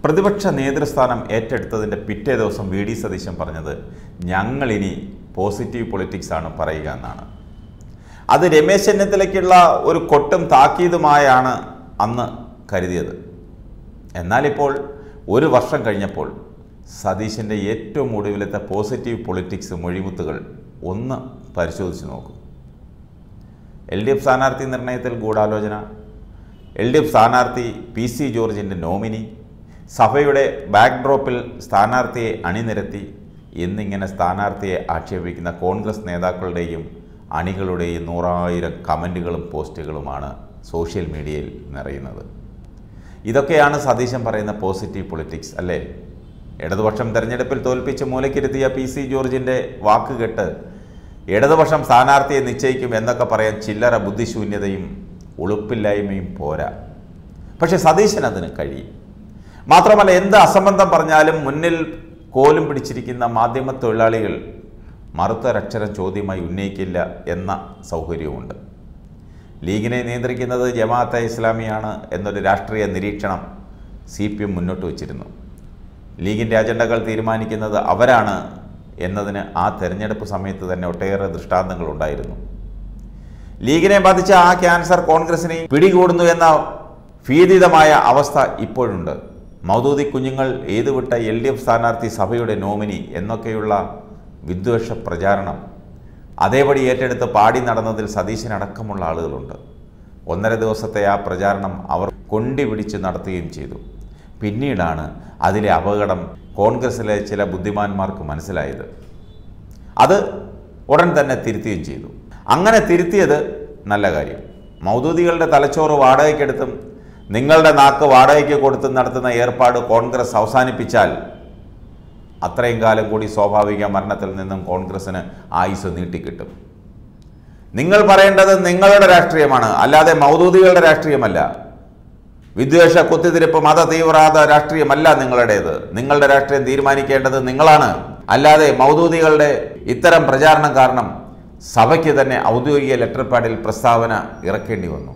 പ്രതിപക്ഷ നേതൃസ്ഥാനം ഏറ്റെടുത്തതിൻ്റെ പിറ്റേ ദിവസം വി ഡി സതീശൻ പറഞ്ഞത് ഞങ്ങളിനി പോസിറ്റീവ് പൊളിറ്റിക്സ് ആണ് പറയുക എന്നാണ് അത് രമേശ് ചെന്നിത്തലയ്ക്കുള്ള ഒരു കൊട്ടും താക്കീതുമായാണ് അന്ന് കരുതിയത് എന്നാലിപ്പോൾ ഒരു വർഷം കഴിഞ്ഞപ്പോൾ സതീശൻ്റെ ഏറ്റവും ഒടുവിലത്തെ പോസിറ്റീവ് പൊളിറ്റിക്സ് മൊഴിമുത്തുകൾ ഒന്ന് പരിശോധിച്ച് നോക്കും എൽ ഡി എഫ് സ്ഥാനാർത്ഥി നിർണയത്തിൽ ഗൂഢാലോചന എൽ ഡി എഫ് സ്ഥാനാർത്ഥി പി സി ജോർജിൻ്റെ നോമിനി സഭയുടെ ബാക്ക്ഡ്രോപ്പിൽ സ്ഥാനാർത്ഥിയെ അണിനിരത്തി എന്നിങ്ങനെ സ്ഥാനാർത്ഥിയെ ആക്ഷേപിക്കുന്ന കോൺഗ്രസ് നേതാക്കളുടെയും അണികളുടെയും നൂറായിരം കമൻറ്റുകളും പോസ്റ്റുകളുമാണ് സോഷ്യൽ മീഡിയയിൽ നിറയുന്നത് ഇതൊക്കെയാണ് സതീശൻ പറയുന്ന പോസിറ്റീവ് പൊളിറ്റിക്സ് അല്ലേ ഇടതുപക്ഷം തെരഞ്ഞെടുപ്പിൽ തോൽപ്പിച്ച് മൂലക്കിരുത്തിയ പി സി ജോർജിൻ്റെ വാക്ക് കേട്ട് ഇടതുപക്ഷം സ്ഥാനാർത്ഥിയെ നിശ്ചയിക്കും എന്നൊക്കെ പറയാൻ ചില്ലറ ബുദ്ധിശൂന്യതയും ഉളുപ്പില്ലായ്മയും പോരാ പക്ഷെ സതീശൻ അതിന് കഴിയും മാത്രമല്ല എന്ത് അസംബന്ധം പറഞ്ഞാലും മുന്നിൽ കോലും പിടിച്ചിരിക്കുന്ന മാധ്യമ തൊഴിലാളികൾ മറുത്തൊരക്ഷരം ചോദ്യമായി ഉന്നയിക്കില്ല എന്ന സൗകര്യവുമുണ്ട് ലീഗിനെ നിയന്ത്രിക്കുന്നത് ജമാഅത്തെ ഇസ്ലാമിയാണ് എന്നൊരു രാഷ്ട്രീയ നിരീക്ഷണം സി പി എം മുന്നോട്ട് വച്ചിരുന്നു ലീഗിൻ്റെ അജണ്ടകൾ തീരുമാനിക്കുന്നത് അവരാണ് എന്നതിന് ആ തെരഞ്ഞെടുപ്പ് സമയത്ത് തന്നെ ഒട്ടേറെ ദൃഷ്ടാന്തങ്ങൾ ഉണ്ടായിരുന്നു ലീഗിനെ ബാധിച്ച ആ ക്യാൻസർ കോൺഗ്രസിനെ പിടികൂടുന്നു എന്ന ഭീതിതമായ അവസ്ഥ ഇപ്പോഴുണ്ട് മൗദൂദി കുഞ്ഞുങ്ങൾ ഏതുവിട്ട എൽ ഡി എഫ് സ്ഥാനാർത്ഥി സഭയുടെ നോമിനി എന്നൊക്കെയുള്ള വിദ്വേഷ പ്രചാരണം അതേപടി ഏറ്റെടുത്ത് പാടി നടന്നതിൽ സതീശനടക്കമുള്ള ആളുകളുണ്ട് ഒന്നര ദിവസത്തെ ആ പ്രചാരണം അവർ കൊണ്ടി പിടിച്ച് നടത്തുകയും ചെയ്തു പിന്നീടാണ് അതിലെ അപകടം കോൺഗ്രസിലെ ചില ബുദ്ധിമാന്മാർക്ക് മനസ്സിലായത് അത് ഉടൻ തന്നെ തിരുത്തുകയും ചെയ്തു അങ്ങനെ തിരുത്തിയത് നല്ല കാര്യം മൗദൂദികളുടെ തലച്ചോറ് വാടകയ്ക്കെടുത്തും നിങ്ങളുടെ നാക്ക് വാടകയ്ക്ക് കൊടുത്തും നടത്തുന്ന ഏർപ്പാട് കോൺഗ്രസ് അവസാനിപ്പിച്ചാൽ അത്രയും കാലം കൂടി സ്വാഭാവിക മരണത്തിൽ നിന്നും കോൺഗ്രസ്സിന് ആയുസ് നീട്ടിക്കിട്ടും നിങ്ങൾ പറയേണ്ടത് നിങ്ങളുടെ രാഷ്ട്രീയമാണ് അല്ലാതെ മൗദൂദികളുടെ രാഷ്ട്രീയമല്ല വിദ്വേഷ കുത്തിത്തിരിപ്പ് മത തീവ്രവാദ രാഷ്ട്രീയമല്ല നിങ്ങളുടേത് നിങ്ങളുടെ രാഷ്ട്രീയം തീരുമാനിക്കേണ്ടത് നിങ്ങളാണ് അല്ലാതെ മൗദൂദികളുടെ ഇത്തരം പ്രചാരണം കാരണം സഭയ്ക്ക് തന്നെ ഔദ്യോഗിക ലെറ്റർ പാഡിൽ പ്രസ്താവന ഇറക്കേണ്ടി വന്നു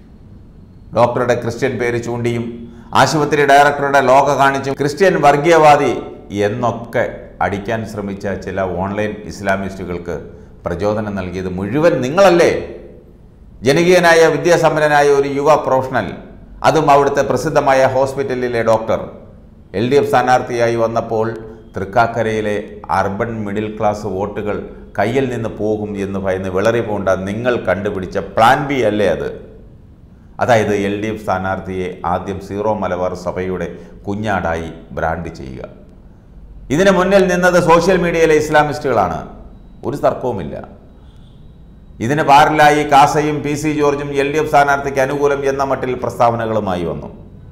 ഡോക്ടറുടെ ക്രിസ്ത്യൻ പേര് ചൂണ്ടിയും ആശുപത്രി ഡയറക്ടറുടെ ലോക കാണിച്ചും ക്രിസ്ത്യൻ വർഗീയവാദി എന്നൊക്കെ അടിക്കാൻ ശ്രമിച്ച ചില ഓൺലൈൻ ഇസ്ലാമിസ്റ്റുകൾക്ക് പ്രചോദനം നൽകിയത് മുഴുവൻ നിങ്ങളല്ലേ ജനകീയനായ വിദ്യാസമ്പന്നനായ ഒരു യുവ പ്രൊഫഷണൽ അതും അവിടുത്തെ പ്രസിദ്ധമായ ഹോസ്പിറ്റലിലെ ഡോക്ടർ എൽ ഡി എഫ് സ്ഥാനാർത്ഥിയായി വന്നപ്പോൾ തൃക്കാക്കരയിലെ അർബൻ മിഡിൽ ക്ലാസ് വോട്ടുകൾ കയ്യിൽ നിന്ന് പോകും എന്ന് ഭയന്ന് വിളറി പോണ്ട നിങ്ങൾ കണ്ടുപിടിച്ച പ്ലാൻ ബി അല്ലേ അത് അതായത് എൽ ഡി എഫ് സ്ഥാനാർത്ഥിയെ ആദ്യം സീറോ മലബാർ സഭയുടെ കുഞ്ഞാടായി ബ്രാൻഡ് ചെയ്യുക ഇതിന് മുന്നിൽ നിന്നത് സോഷ്യൽ മീഡിയയിലെ ഇസ്ലാമിസ്റ്റുകളാണ് ഒരു തർക്കവുമില്ല ഇതിന് പാരലായി കാസയും പി സി ജോർജും എൽ ഡി എഫ് സ്ഥാനാർത്ഥിക്ക് അനുകൂലം എന്ന മട്ടിൽ പ്രസ്താവനകളുമായി വന്നു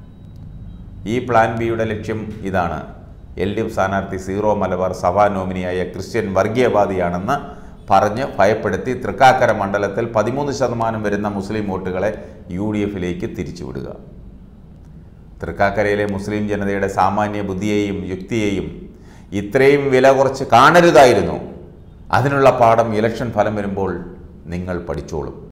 ഈ പ്ലാൻ ബിയുടെ ലക്ഷ്യം ഇതാണ് എൽ ഡി എഫ് സ്ഥാനാർത്ഥി സീറോ മലബാർ സഭാ നോമിനിയായ ക്രിസ്ത്യൻ വർഗീയവാദിയാണെന്ന് പറഞ്ഞ് ഭയപ്പെടുത്തി തൃക്കാക്കര മണ്ഡലത്തിൽ പതിമൂന്ന് ശതമാനം വരുന്ന മുസ്ലിം വോട്ടുകളെ യു ഡി എഫിലേക്ക് തിരിച്ചുവിടുക തൃക്കാക്കരയിലെ മുസ്ലിം ജനതയുടെ സാമാന്യ ബുദ്ധിയെയും യുക്തിയെയും ഇത്രയും വില കുറച്ച് കാണരുതായിരുന്നു അതിനുള്ള പാഠം ഇലക്ഷൻ ഫലം വരുമ്പോൾ നിങ്ങൾ പഠിച്ചോളും